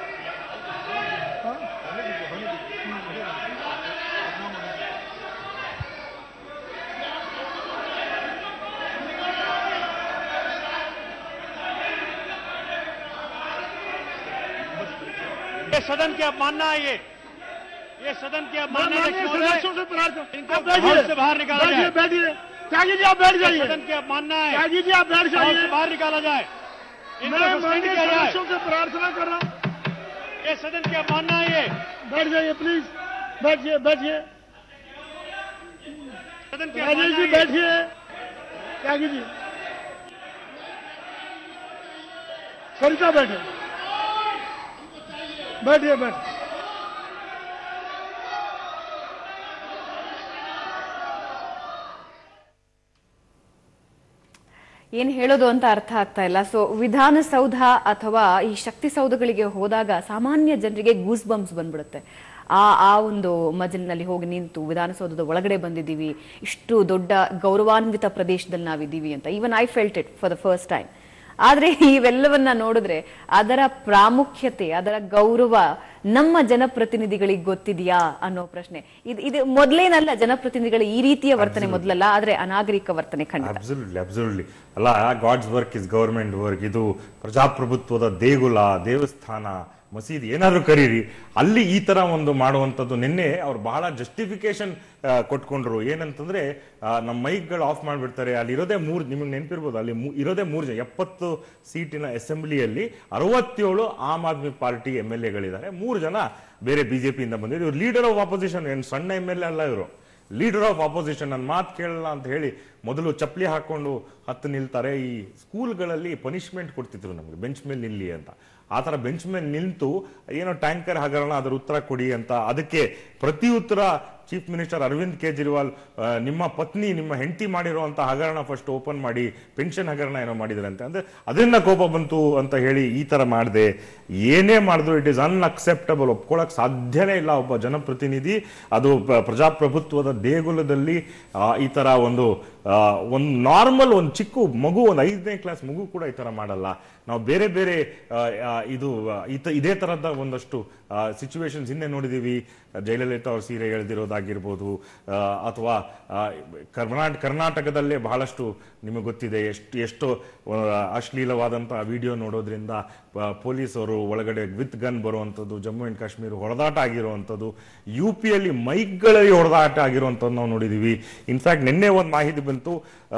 ये सदन की अवमानना है ये ये सदन की अवमानना है, माननीय महोदय। सदस्यों से प्रार्थना इनको आप बैठिए हाउस से बाहर निकाला बैठिए जाए बैठिए त्यागी जी आप बैठ ये जाइए सदन की अवमानना है त्यागी जी आप बैठ हाउस से जाइए बाहर निकाला जाए इनको मैं सस्पेंड माननीय किया जाए सदस्यों से प्रार्थना कर रहा हूँ ये सदन की अवमानना है ये बैठ जाइए प्लीज बैठिए बैठिए सदन की राजेश अवमानना जी है ये। बैठिए त्यागी जी सरिता बैठे बैठिए बैठ ಏನ್ ಹೇಳೋದು ಅಂತ ಅರ್ಥ ಆಗ್ತಾ ಇಲ್ಲ ಸೊ ವಿಧಾನಸೌಧ ಅಥವಾ ಈ ಶಕ್ತಿಸೌಧಗಳಿಗೆ ಹೋದಾಗ ಸಾಮಾನ್ಯ ಜನರಿಗೆ ಗೂಸ್ ಬಂಪ್ಸ್ ಬಂದ್ಬಿಡುತ್ತೆ ಆ ಆ ಒಂದು ಮಜಲಿನಲ್ಲಿ ಹೋಗಿ ನಿಂತು ವಿಧಾನಸೌಧದ ಒಳಗಡೆ ಬಂದಿದ್ದೀವಿ ಇಷ್ಟು ದೊಡ್ಡ ಗೌರವಾನ್ವಿತ ಪ್ರದೇಶದಲ್ಲಿ ನಾವಿದ್ದೀವಿ ಅಂತ even I felt it for the first time ಆದ್ರೆ ಇವೆಲ್ಲವನ್ನ ನೋಡಿದ್ರೆ ಅದರ ಪ್ರಾಮುಖ್ಯತೆ ಅದರ ಗೌರವ ನಮ್ಮ ಜನಪ್ರತಿನಿಧಿಗಳಿಗೆ ಗೊತ್ತಿದೆಯಾ ಅನ್ನೋ ಪ್ರಶ್ನೆ ಇದು ಇದು ಮೊದಲೇನಲ್ಲ ಜನಪ್ರತಿನಿಧಿಗಳ ಈ ರೀತಿಯ ವರ್ತನೆ ಮೊದಲಲ್ಲ ಆದ್ರೆ ಅನಾಗರಿಕ ವರ್ತನೆ ಖಂಡಿತ ಅಬ್ಸಲ್ಯೂಟ್ಲಿ ಅಬ್ಸಲ್ಯೂಟ್ಲಿ ಅಲ್ಲ God's work is government work ಇದು ಪ್ರಜಾಪ್ರಭುತ್ವದ ದೇಗುಲ ದೇವಸ್ಥಾನ ಮಸೀದಿ ಏನಾದ್ರೂ ಕರೀರಿ ಅಲ್ಲಿ ಈ ತರ ಒಂದು ಮಾಡುವಂಥದ್ದು ನಿನ್ನೆ ಅವ್ರು ಬಹಳ ಜಸ್ಟಿಫಿಕೇಶನ್ ಕೊಟ್ಕೊಂಡ್ರು ಏನಂತಂದ್ರೆ ಆ, ನಮ್ಮ ಮೈಕ್ಗಳು ಆಫ್ ಮಾಡ್ಬಿಡ್ತಾರೆ ಅಲ್ಲಿ ಇರೋದೇ ಮೂರು ನಿಮಗೆ ನೆನಪಿರ್ಬೋದು ಅಲ್ಲಿ ಮೂ- ಇರೋದೇ ಮೂರು ಜನ ಎಪ್ಪತ್ತು ಸೀಟಿನ ಅಸೆಂಬ್ಲಿಯಲ್ಲಿ ಅರವತ್ತೇಳು Aam Aadmi Party M L ಎಗಳಿದ್ದಾರೆ ಮೂರು ಜನ ಬೇರೆ ಬಿಜೆಪಿಯಿಂದ ಬಂದಿದ್ರು ಇವ್ರು ಲೀಡರ್ ಆಫ್ ಆಪೋಸಿಷನ್ ಏನು ಸಣ್ಣ ಎಮ್ ಎಲ್ ಎ ಅಲ್ಲ ಇವರು ಲೀಡರ್ ಆಫ್ ಆಪೋಸಿಷನ್ ನನ್ನ ಮಾತು ಕೇಳಲ್ಲ ಅಂತ ಹೇಳಿ ಮೊದಲು ಚಪ್ಪಲಿ ಹಾಕೊಂಡು ಹತ್ತು ನಿಲ್ತಾರೆ ಈ ಸ್ಕೂಲ್ಗಳಲ್ಲಿ ಪನಿಷ್ಮೆಂಟ್ ಕೊಡ್ತಿದ್ರು ನಮಗೆ ಬೆಂಚ್ ಮೇಲೆ ನಿಲ್ಲಿ ಅಂತ ಆ ಥರ ಬೆಂಚ್ ಮೇಲೆ ನಿಂತು ಏನೋ ಟ್ಯಾಂಕರ್ ಹಗರಣ ಅದರ ಉತ್ತರ ಕೊಡಿ ಅಂತ ಅದಕ್ಕೆ ಪ್ರತಿ ಉತ್ತರ ಚೀಫ್ ಮಿನಿಸ್ಟರ್ ಅರವಿಂದ್ ಕೇಜ್ರಿವಾಲ್ ಆ, ನಿಮ್ಮ ಪತ್ನಿ ನಿಮ್ಮ ಹೆಂಡತಿ ಮಾಡಿರುವಂತ ಹಗರಣ ಫಸ್ಟ್ ಓಪನ್ ಮಾಡಿ ಪೆನ್ಷನ್ ಹಗರಣ ಏನೋ ಮಾಡಿದ್ರಂತೆ ಅಂದ್ರೆ ಅದನ್ನ ಕೋಪ ಬಂತು ಅಂತ ಹೇಳಿ ಈ ತರ ಮಾಡಿದೆ ಏನೇ ಮಾಡಿದ್ರು ಇಟ್ ಇಸ್ ಅನ್ಅಕ್ಸೆಪ್ಟಬಲ್ ಒಪ್ಕೊಳಕ್ ಸಾಧ್ಯನೇ ಇಲ್ಲ ಒಬ್ಬ ಜನಪ್ರತಿನಿಧಿ ಅದು ಪ್ರ- ಪ್ರಜಾಪ್ರಭುತ್ವದ ದೇಗುಲದಲ್ಲಿ ಆ, ಈ ತರ ಒಂದು ಆ, ಒಂದು ನಾರ್ಮಲ್ ಒಂದು ಚಿಕ್ಕ ಮಗು ಒಂದು ಐದನೇ ಕ್ಲಾಸ್ ಮಗು ಕೂಡ ಈ ತರ ಮಾಡಲ್ಲ ನಾವು ಬೇರೆ ಬೇರೆ ಆ, ಆ, ಇದು ಆ, ಈತ- ಇದೇ ತರದ ಒಂದಷ್ಟು ಸಿಚುವೇಶನ್ಸ್ ಹಿಂದೆ ನೋಡಿದೀವಿ ಜಯಲಲಿತಾ ಅವ್ರ ಸೀರೆ ಎಳೆದಿರೋದಾಗಿರ್ಬೋದು ಆ, ಅಥವಾ ಆ, ಕರ್ನಾಟಕ ಕರ್ನಾಟಕದಲ್ಲೇ ಬಹಳಷ್ಟು ನಿಮಗೆ ಗೊತ್ತಿದೆ ಎಷ್ಟು ಎಷ್ಟು ಆ, ಅಶ್ಲೀಲವಾದಂತಹ ವಿಡಿಯೋ ನೋಡೋದ್ರಿಂದ ಆ, ಪೊಲೀಸರು ಒಳಗಡೆ ವಿತ್ ಗನ್ ಬರುವಂಥದ್ದು ಜಮ್ಮು ಅಂಡ್ ಕಾಶ್ಮೀರ ಹೊಡೆದಾಟ ಆಗಿರುವಂಥದ್ದು ಯು ಪಿಯಲ್ಲಿ ಮೈಕ್ಗಳಲ್ಲಿ ಹೊಡೆದಾಟ ಆಗಿರುವಂಥದ್ದು ನಾವು ನೋಡಿದೀವಿ ಇನ್ಫ್ಯಾಕ್ಟ್ ನಿನ್ನೆ ಒಂದು ಮಾಹಿತಿ ಬಂತು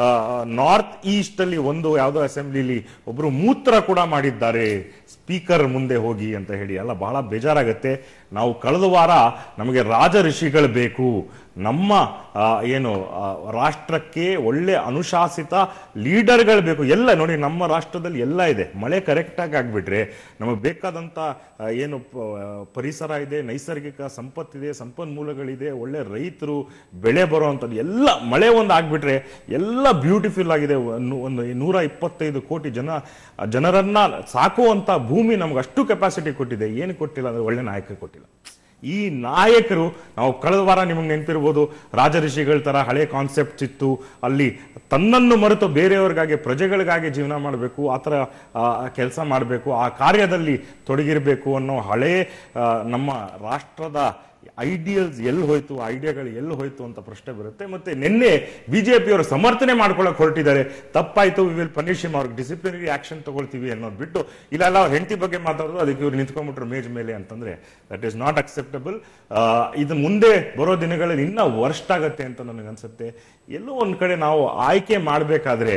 ನಾರ್ತ್ ಈಸ್ಟ್ ಅಲ್ಲಿ ಒಂದು ಯಾವುದೋ ಅಸೆಂಬ್ಲಿಲಿ ಒಬ್ರು ಮೂತ್ರ ಕೂಡ ಮಾಡಿದ್ದಾರೆ ಸ್ಪೀಕರ್ ಮುಂದೆ ಹೋಗಿ ಅಂತ ಹೇಳಿ ಅಲ್ಲ ಬಹಳ ಬೇಜಾರಾಗತ್ತೆ ನಾವು ಕಳೆದ ವಾರ ನಮಗೆ ರಾಜ ಋಷಿಗಳು ಬೇಕು ನಮ್ಮ ಆ, ಏನು ಆ, ರಾಷ್ಟ್ರಕ್ಕೆ ಒಳ್ಳೆ ಅನುಶಾಸಿತ ಲೀಡರ್ಗಳು ಬೇಕು ಎಲ್ಲ ನೋಡಿ ನಮ್ಮ ರಾಷ್ಟ್ರದಲ್ಲಿ ಎಲ್ಲ ಇದೆ ಮಳೆ ಕರೆಕ್ಟಾಗಿ ಆಗ್ಬಿಟ್ರೆ ನಮಗೆ ಬೇಕಾದಂತ ಆ, ಏನು ಪ- ಪರಿಸರ ಇದೆ ನೈಸರ್ಗಿಕ ಸಂಪತ್ತಿದೆ ಸಂಪನ್ಮೂಲಗಳಿದೆ ಒಳ್ಳೆ ರೈತರು ಬೆಳೆ ಬರುವಂಥದ್ದು ಎಲ್ಲ ಮಳೆ ಒಂದು ಆಗ್ಬಿಟ್ರೆ ಎಲ್ಲ ಬ್ಯೂಟಿಫುಲ್ ಆಗಿದೆ ಒಂದು ಒಂದು ನೂರ ಇಪ್ಪತ್ತೈದು ಕೋಟಿ ಜನ ಜನರನ್ನ ಸಾಕುವಂತ ಭೂಮಿ ನಮ್ಗೆ ಅಷ್ಟು ಕೆಪಾಸಿಟಿ ಕೊಟ್ಟಿದೆ ಏನು ಕೊಟ್ಟಿಲ್ಲ ಅಂದ್ರೆ ಒಳ್ಳೆ ನಾಯಕ ಕೊಟ್ಟಿಲ್ಲ ಈ ನಾಯಕರು ನಾವು ಕಳೆದ ವಾರ ನಿಮಗೆ ನೆನಪಿರ್ಬೋದು ರಾಜಋಷಿಗಳ ತರ ಹಳೆ ಕಾನ್ಸೆಪ್ಟ್ ಇತ್ತು ಅಲ್ಲಿ ತನ್ನನ್ನು ಮರೆತು ಬೇರೆಯವ್ರಿಗಾಗಿ ಪ್ರಜೆಗಳಿಗಾಗಿ ಜೀವನ ಮಾಡಬೇಕು ಆ ಥರ ಕೆಲಸ ಮಾಡಬೇಕು ಆ ಕಾರ್ಯದಲ್ಲಿ ತೊಡಗಿರಬೇಕು ಅನ್ನೋ ಹಳೆ ಆ, ನಮ್ಮ ರಾಷ್ಟ್ರದ ಐಡಿಯಲ್ಸ್ ಎಲ್ಲಿ ಹೋಯ್ತು ಐಡಿಯಾಗಳು ಎಲ್ಲಿ ಹೋಯ್ತು ಅಂತ ಪ್ರಶ್ನೆ ಬರುತ್ತೆ ಮತ್ತೆ ನಿನ್ನೆ ಬಿಜೆಪಿಯವರು ಸಮರ್ಥನೆ ಮಾಡ್ಕೊಳಕ್ ಹೊರಟಿದ್ದಾರೆ ತಪ್ಪಾಯ್ತು ವಿ ವಿಲ್ ಪನಿಷ್ ಹಿಮ್ ಅವ್ರಿಗೆ ಡಿಸಿಪ್ಲಿನರಿ ಆಕ್ಷನ್ ತಗೊಳ್ತೀವಿ ಅನ್ನೋದು ಬಿಟ್ಟು ಇಲ್ಲ ಅಲ್ಲ ಅವ್ರ ಹೆಂಡತಿ ಬಗ್ಗೆ ಮಾತಾಡೋದು ಅದಕ್ಕೆ ಇವ್ರು ನಿಂತ್ಕೊಂಡ್ಬಿಟ್ರು ಮೇಜ್ ಮೇಲೆ ಅಂತಂದ್ರೆ ದಟ್ ಈಸ್ ನಾಟ್ ಅಕ್ಸೆಪ್ಟಬಲ್ ಇದು ಮುಂದೆ ಬರೋ ದಿನಗಳಲ್ಲಿ ಇನ್ನ ವರ್ಸ್ಟ್ ಆಗತ್ತೆ ಅಂತ ನನಗೆ ಅನ್ಸುತ್ತೆ ಎಲ್ಲೋ ಒಂದ್ ಕಡೆ ನಾವು ಆಯ್ಕೆ ಮಾಡಬೇಕಾದ್ರೆ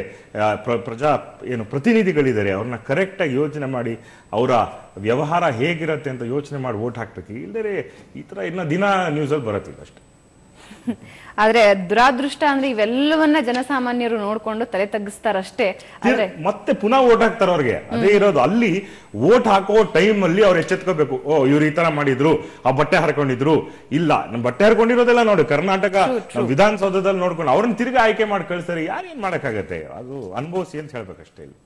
ಪ್ರಜಾ ಏನು ಪ್ರತಿನಿಧಿಗಳಿದ್ದಾರೆ ಅವ್ರನ್ನ ಕರೆಕ್ಟಾಗಿ ಯೋಚನೆ ಮಾಡಿ ಅವರ ವ್ಯವಹಾರ ಹೇಗಿರತ್ತೆ ಅಂತ ಯೋಚನೆ ಮಾಡಿ ಓಟ್ ಹಾಕ್ಬೇಕು ಇಲ್ಲದೇ ಈ ತರ ಇನ್ನ ದಿನ ನ್ಯೂಸಲ್ಲಿ ಬರತ್ತಿಲ್ಲ ಅಷ್ಟೇ ಆದ್ರೆ ದುರಾದೃಷ್ಟ ಅಂದ್ರೆ ಇವೆಲ್ಲವನ್ನ ಜನಸಾಮಾನ್ಯರು ನೋಡ್ಕೊಂಡು ತಲೆ ತಗ್ಗಿಸ್ತಾರಷ್ಟೇ ಆದ್ರೆ ಮತ್ತೆ ಪುನಃ ಓಟ್ ಹಾಕ್ತಾರೆ ಅವ್ರಿಗೆ ಅದೇ ಇರೋದು ಅಲ್ಲಿ ಓಟ್ ಹಾಕೋ ಟೈಮ್ ಅಲ್ಲಿ ಅವ್ರು ಎಚ್ಚೆತ್ಕೋಬೇಕು ಓ ಇವ್ರು ಈ ತರ ಮಾಡಿದ್ರು ಆ ಬಟ್ಟೆ ಹರ್ಕೊಂಡಿದ್ರು ಇಲ್ಲ ನಮ್ ಬಟ್ಟೆ ಹರ್ಕೊಂಡಿರೋದೆಲ್ಲ ನೋಡಿ ಕರ್ನಾಟಕ ನಾವ್ ವಿಧಾನಸೌಧದಲ್ಲಿ ನೋಡ್ಕೊಂಡು ಅವ್ರನ್ನ ತಿರ್ಗಿ ಆಯ್ಕೆ ಮಾಡಿ ಕಳಿಸ್ತಾರೆ ಯಾರೇನ್ ಮಾಡಕ್ಕಾಗತ್ತೆ ಅದು ಅನುಭವಿಸಿ ಅಂತ ಹೇಳ್ಬೇಕಷ್ಟೇ ಇಲ್ಲಿ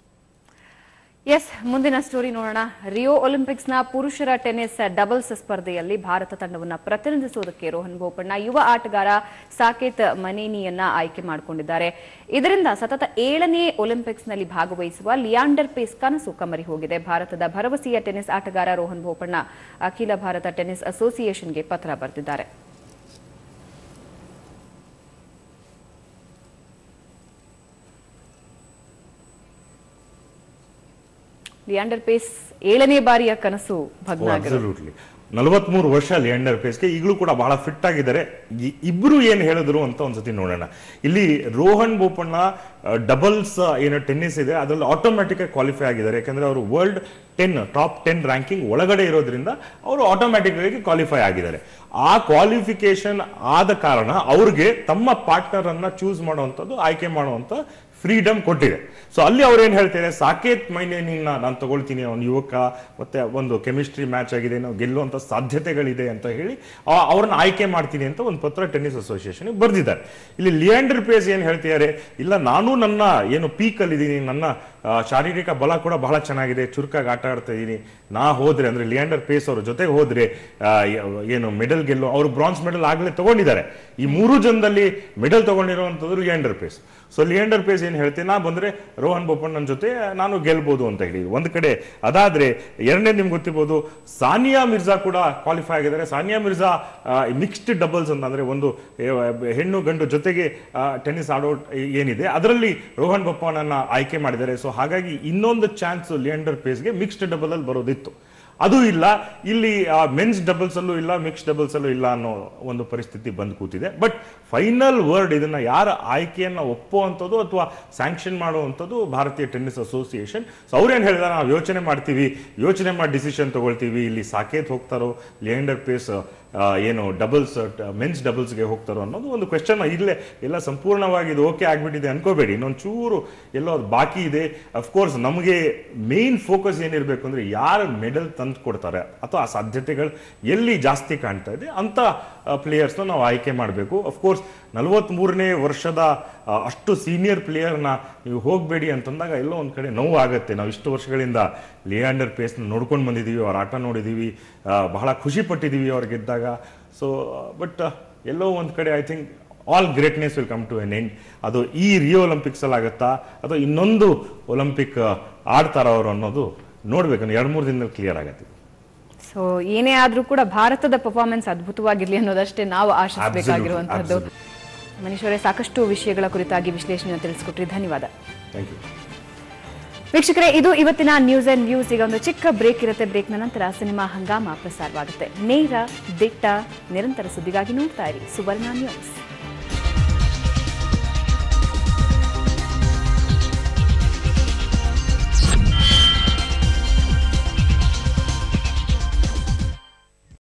ಎಸ್ ಮುಂದಿನ ಸ್ಟೋರಿ ನೋಡೋಣ ರಿಯೋ ಒಲಿಂಪಿಕ್ಸ್ನ ಪುರುಷರ ಟೆನ್ನಿಸ್ ಡಬಲ್ಸ್ ಸ್ಪರ್ಧೆಯಲ್ಲಿ ಭಾರತ ತಂಡವನ್ನು ಪ್ರತಿನಿಧಿಸುವುದಕ್ಕೆ ರೋಹನ್ ಬೋಪಣ್ಣ ಯುವ ಆಟಗಾರ ಸಾಕೇತ್ ಮನೇನಿಯನ್ನ ಆಯ್ಕೆ ಮಾಡಿಕೊಂಡಿದ್ದಾರೆ ಇದರಿಂದ ಸತತ ಏಳನೇ ಒಲಿಂಪಿಕ್ಸ್ನಲ್ಲಿ ಭಾಗವಹಿಸುವ ಲಿಯಾಂಡರ್ ಪೇಸ್ ಕನಸು ಕಮರಿ ಹೋಗಿದೆ ಭಾರತದ ಭರವಸೆಯ ಟೆನ್ನಿಸ್ ಆಟಗಾರ ರೋಹನ್ ಬೋಪಣ್ಣ ಅಖಿಲ ಭಾರತ ಟೆನ್ನಿಸ್ ಅಸೋಸಿಯೇಷನ್ಗೆ ಪತ್ರ ಬರೆದಿದ್ದಾರೆ ಲಿಯಾಂಡರ್ ಪೇಸ್ ಏಳನೇ ಬಾರಿಯ ಕನಸು ಭಗ್ನ ಆಗಿರೋದು ಅಬ್ಸಲ್ಯೂಟ್ಲಿ ನಲವತ್ಮೂರು ವರ್ಷ ಲಿಯಾಂಡರ್ ಪೇಸ್ಗೆ ಈಗಲೂ ಕೂಡ ಬಹಳ ಫಿಟ್ ಆಗಿದ್ದಾರೆ ಇ- ಇಬ್ರು ಏನ್ ಹೇಳಿದ್ರು ಅಂತ ಒಂದ್ಸತಿ ನೋಡೋಣ ಇಲ್ಲಿ ರೋಹನ್ ಬೋಪಣ್ಣ ಡಬಲ್ಸ್ ಏನು ಟೆನ್ನಿಸ್ ಇದೆ ಅದರಲ್ಲಿ ಆಟೋಮ್ಯಾಟಿಕ್ ಆಗಿ ಕ್ವಾಲಿಫೈ ಆಗಿದ್ದಾರೆ ಯಾಕಂದ್ರೆ ಅವರು world ten top ten ranking ಒಳಗಡೆ ಇರೋದ್ರಿಂದ ಅವರು ಆಟೋಮ್ಯಾಟಿಕ್ ಆಗಿ ಕ್ವಾಲಿಫೈ ಆಗಿದ್ದಾರೆ ಆ ಕ್ವಾಲಿಫಿಕೇಶನ್ ಆದ ಕಾರಣ ಅವ್ರಿಗೆ ತಮ್ಮ ಪಾರ್ಟ್ನರ್ ಅನ್ನ ಚೂಸ್ ಮಾಡುವಂಥದ್ದು ಆಯ್ಕೆ ಮಾಡುವಂತ ಫ್ರೀಡಮ್ ಕೊಟ್ಟಿದೆ ಸೊ ಅಲ್ಲಿ ಅವ್ರು ಏನ್ ಹೇಳ್ತಾರೆ ಸಾಕೇತ್ ಮೈನೇನಿನ ನಾನು ತಗೊಳ್ತೀನಿ ಅವನು ಯುವಕ ಮತ್ತೆ ಒಂದು ಕೆಮಿಸ್ಟ್ರಿ ಮ್ಯಾಚ್ ಆಗಿದೆ ನಾವು ಗೆಲ್ಲುವಂತ ಸಾಧ್ಯತೆಗಳಿದೆ ಅಂತ ಹೇಳಿ ಆ- ಅವ್ರನ್ನ ಆಯ್ಕೆ ಮಾಡ್ತೀನಿ ಅಂತ ಒಂದು ಪತ್ರ ಟೆನ್ನಿಸ್ ಅಸೋಸಿಯೇಷನ್ ಬರೆದಿದ್ದಾರೆ ಇಲ್ಲಿ ಲಿಯಾಂಡರ್ ಪೇಸ್ ಏನ್ ಹೇಳ್ತಿದ್ದಾರೆ ಇಲ್ಲ ನಾನು ನನ್ನ ಏನು ಪೀಕ್ ಅಲ್ಲಿ ಇದ್ದೀನಿ ನನ್ನ ಆ, ಶಾರೀರಿಕ ಬಲ ಕೂಡ ಬಹಳ ಚೆನ್ನಾಗಿದೆ ಚುರುಕಾಗಿ ಆಟ ಆಡ್ತಾ ಇದ್ದೀನಿ ನಾ ಹೋದ್ರೆ ಅಂದ್ರೆ ಲಿಯಾಂಡರ್ ಪೇಸ್ ಅವ್ರ ಜೊತೆಗೆ ಹೋದ್ರೆ ಆ, ಯ- ಏನು ಮೆಡಲ್ ಗೆಲ್ಲೋ ಅವರು ಬ್ರಾನ್ಸ್ ಮೆಡಲ್ ಆಗ್ಲೇ ತಗೊಂಡಿದ್ದಾರೆ ಈ ಮೂರು ಜನದಲ್ಲಿ ಮೆಡಲ್ ತಗೊಂಡಿರುವಂತದ್ದು ಲಿಯಾಂಡರ್ ಪೇಸ್ ಸೊ ಲಿಯಾಂಡರ್ ಪೇಸ್ ಏನ್ ಹೇಳ್ತೀನಿ ನಾ ಬಂದ್ರೆ ರೋಹನ್ ಬೋಪಣ್ಣನ ಜೊತೆ ನಾನು ಗೆಲ್ಬಹುದು ಅಂತ ಹೇಳಿ ಒಂದ್ ಕಡೆ ಅದಾದ್ರೆ ಎರಡನೇ ನಿಮ್ಗೆ ಗೊತ್ತಿರ್ಬೋದು ಸಾನಿಯಾ ಮಿರ್ಜಾ ಕೂಡ ಕ್ವಾಲಿಫೈ ಆಗಿದ್ದಾರೆ ಸಾನಿಯಾ ಮಿರ್ಜಾ ಮಿಕ್ಸ್ಡ್ ಡಬಲ್ಸ್ ಅಂತ ಅಂದ್ರೆ ಒಂದು ಏ, ಹೆಣ್ಣು ಗಂಡು ಜೊತೆಗೆ ಟೆನ್ನಿಸ್ ಆಡೋ ಏನಿದೆ ಅದರಲ್ಲಿ ರೋಹನ್ ಬೋಪಣ್ಣನ ಆಯ್ಕೆ ಮಾಡಿದ್ದಾರೆ ಸೊ ಹಾಗಾಗಿ ಇನ್ನೊಂದು ಚಾನ್ಸ್ ಲಿಯಾಂಡರ್ ಪೇಸ್ಗೆ ಮಿಕ್ಸ್ಡ್ ಡಬಲ್ ಅಲ್ಲಿ ಬರೋದಿತ್ತು ಅದು ಇಲ್ಲ ಇಲ್ಲಿ ಮೆನ್ಸ್ ಡಬಲ್ಸ್ ಅಲ್ಲೂ ಇಲ್ಲ ಮಿಕ್ಸ್ ಡಬಲ್ಸ್ ಅಲ್ಲೂ ಇಲ್ಲ ಅನ್ನೋ ಒಂದು ಪರಿಸ್ಥಿತಿ ಬಂದು ಕೂತಿದೆ ಬಟ್ ಫೈನಲ್ ವರ್ಡ್ ಇದನ್ನ ಯಾರ ಆಯ್ಕೆಯನ್ನ ಒಪ್ಪುವಂಥದ್ದು ಅಥವಾ ಸ್ಯಾಂಕ್ಷನ್ ಮಾಡುವಂಥದ್ದು ಭಾರತೀಯ ಟೆನ್ನಿಸ್ ಅಸೋಸಿಯೇಷನ್ ಸೊ ಅವ್ರೇನು ಹೇಳಿದಾರೆ ನಾವು ಯೋಚನೆ ಮಾಡ್ತೀವಿ ಯೋಚನೆ ಮಾಡಿ ಡಿಸಿಷನ್ ತಗೊಳ್ತೀವಿ ಇಲ್ಲಿ ಸಾಕೇತ್ ಹೋಗ್ತಾರೋ ಲಿಯಾಂಡರ್ ಪೇಸ್ ಆ, ಏನು ಡಬಲ್ಸ್ ಮೆನ್ಸ್ ಡಬಲ್ಸ್ಗೆ ಹೋಗ್ತಾರೋ ಅನ್ನೋದು ಒಂದು ಕ್ವೆಶನ್ ಇಲ್ಲೇ ಎಲ್ಲ ಸಂಪೂರ್ಣವಾಗಿ ಇದು ಓಕೆ ಆಗ್ಬಿಟ್ಟಿದೆ ಅನ್ಕೋಬೇಡಿ ಇನ್ನೊಂದು ಚೂರು ಎಲ್ಲೋ ಅದು ಬಾಕಿ ಇದೆ ಅಫ್ಕೋರ್ಸ್ ನಮಗೆ ಮೇನ್ ಫೋಕಸ್ ಏನಿರಬೇಕು ಅಂದ್ರೆ ಯಾರು ಮೆಡಲ್ ತಂದು ಕೊಡ್ತಾರೆ ಅಥವಾ ಆ ಸಾಧ್ಯತೆಗಳು ಎಲ್ಲಿ ಜಾಸ್ತಿ ಕಾಣ್ತಾ ಇದೆ ಅಂತ ಪ್ಲೇಯರ್ಸ್ನ ನಾವು ಆಯ್ಕೆ ಮಾಡಬೇಕು ಅಫ್ಕೋರ್ಸ್ ನಲವತ್ಮೂರನೇ ವರ್ಷದ ಆ, ಅಷ್ಟು ಸೀನಿಯರ್ ಪ್ಲೇಯರ್ನ ನೀವು ಹೋಗಬೇಡಿ ಅಂತಂದಾಗ ಎಲ್ಲೋ ಒಂದು ಕಡೆ ನೋವು ಆಗುತ್ತೆ ನಾವು ಇಷ್ಟು ವರ್ಷಗಳಿಂದ ಲಿಯಾಂಡರ್ ಪೇಸ್ನ ನೋಡ್ಕೊಂಡು ಬಂದಿದ್ದೀವಿ ಅವ್ರ ಆಟ ನೋಡಿದ್ದೀವಿ ಆ, ಬಹಳ ಖುಷಿ ಪಟ್ಟಿದ್ದೀವಿ ಅವ್ರು ಗೆದ್ದಾಗ ಸೊ ಬಟ್ ಎಲ್ಲೋ ಒಂದು ಕಡೆ I think all greatness will come to an end ಅದು ಈ ರಿಯೋ ಒಲಿಂಪಿಕ್ಸ್ ಅಲ್ಲಿ ಆಗುತ್ತಾ ಅಥವಾ ಇನ್ನೊಂದು ಒಲಿಂಪಿಕ್ ಆಡ್ತಾರ ಅವರು ಅನ್ನೋದು ನೋಡ್ಬೇಕು ಎರಡು ಮೂರು ದಿನದಲ್ಲಿ ಕ್ಲಿಯರ್ ಆಗುತ್ತೆ ಸೊ ಏನೇ ಆದ್ರೂ ಕೂಡ ಭಾರತದ ಪರ್ಫಾರ್ಮೆನ್ಸ್ ಅದ್ಭುತವಾಗಿರ್ಲಿ ಅನ್ನೋದಷ್ಟೇ ನಾವು ಆಶಿಸಬೇಕಾಗಿರುವಂತಹದ್ದು ಮನೀಶ್ ಅವರೇ ಸಾಕಷ್ಟು ವಿಷಯಗಳ ಕುರಿತಾಗಿ ವಿಶ್ಲೇಷಣೆಯನ್ನು ತಿಳಿಸಿಕೊಟ್ರಿ ಧನ್ಯವಾದ ಥ್ಯಾಂಕ್ ಯು ವೀಕ್ಷಕರೇ ಇದು ಇವತ್ತಿನ ನ್ಯೂಸ್ ಅಂಡ್ ವ್ಯೂಸ್ ಈಗ ಒಂದು ಚಿಕ್ಕ ಬ್ರೇಕ್ ಇರುತ್ತೆ ಬ್ರೇಕ್ನ ನಂತರ ಸಿನಿಮಾ ಹಂಗಾಮ ಪ್ರಸಾರವಾಗುತ್ತೆ ನೇರ ದಿಟ್ಟ ನಿರಂತರ ಸುದ್ದಿಗಾಗಿ ನೋಡ್ತಾ ಇರಿ ಸುವರ್ಣ ನ್ಯೂಸ್